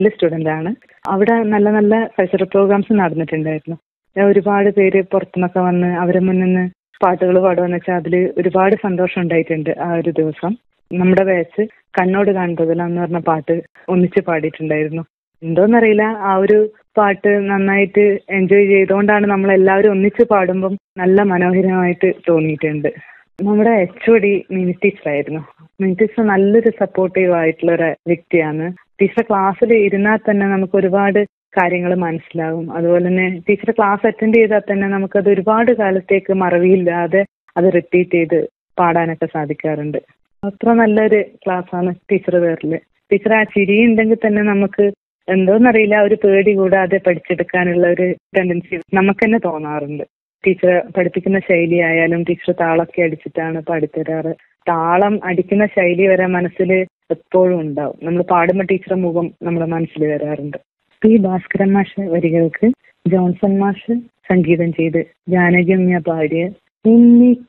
student ആണ് അവിടെ നല്ല നല്ല കൾച്ചറൽ പ്രോഗ്രാംസ് നടന്നിട്ടുണ്ടായിരുന്നു ഞാൻ ഒരുപാട് പേര് പുറത്തുനിന്നൊക്കെ വന്ന് അവരെ മുന്നിൽ നിന്ന് പാട്ടുകൾ പാടുകയെന്ന് വെച്ചാൽ അതിൽ ഒരുപാട് സന്തോഷം ഉണ്ടായിട്ടുണ്ട് ആ ഒരു ദിവസം നമ്മുടെ ബാച്ച് കണ്ണോട് കാണുന്നതില എന്ന് പറഞ്ഞ പാട്ട് ഒന്നിച്ച് പാടിയിട്ടുണ്ടായിരുന്നു എന്തോന്നറിയില്ല ആ ഒരു പാട്ട് നന്നായിട്ട് എൻജോയ് ചെയ്തുകൊണ്ടാണ് നമ്മൾ എല്ലാവരും ഒന്നിച്ച് പാടുമ്പം നല്ല മനോഹരമായിട്ട് തോന്നിയിട്ടുണ്ട് നമ്മുടെ എച്ച് ഒ ഡി മിനി ടീച്ചറായിരുന്നു മിനി ടീച്ചർ നല്ലൊരു സപ്പോർട്ടീവ് ആയിട്ടുള്ള ഒരു വ്യക്തിയാണ് ടീച്ചർ ക്ലാസ്സിൽ ഇരുന്നാൽ തന്നെ നമുക്ക് ഒരുപാട് കാര്യങ്ങൾ മനസ്സിലാവും അതുപോലെ തന്നെ ടീച്ചർ ക്ലാസ് അറ്റൻഡ് ചെയ്താൽ തന്നെ നമുക്കത് ഒരുപാട് കാലത്തേക്ക് മറവിയില്ലാതെ അത് റിപ്പീറ്റ് ചെയ്ത് പാടാനൊക്കെ സാധിക്കാറുണ്ട് അത്ര നല്ലൊരു ക്ലാസ്സാണ് ടീച്ചർ പേരിൽ ടീച്ചർ ആ ചിരി ഉണ്ടെങ്കിൽ തന്നെ നമുക്ക് എന്തോന്നറിയില്ല ഒരു പേടി കൂടാതെ പഠിച്ചെടുക്കാനുള്ള ഒരു ടെൻഡൻസി നമുക്ക് തന്നെ തോന്നാറുണ്ട് ടീച്ചർ പഠിപ്പിക്കുന്ന ശൈലി ആയാലും ടീച്ചർ താളമൊക്കെ അടിച്ചിട്ടാണ് പാടിത്തരാറ് താളം അടിക്കുന്ന ശൈലി വരെ മനസ്സിൽ എപ്പോഴും ഉണ്ടാവും നമ്മൾ പാടുമ്പോൾ ടീച്ചറെ മുഖം നമ്മുടെ മനസ്സിൽ വരാറുണ്ട് പി ഭാസ്കരൻ മാഷ് വരികൾക്ക് ജോൺസൺ മാഷ് സംഗീതം ചെയ്ത് ജാനകിയമ്മ പാടിയ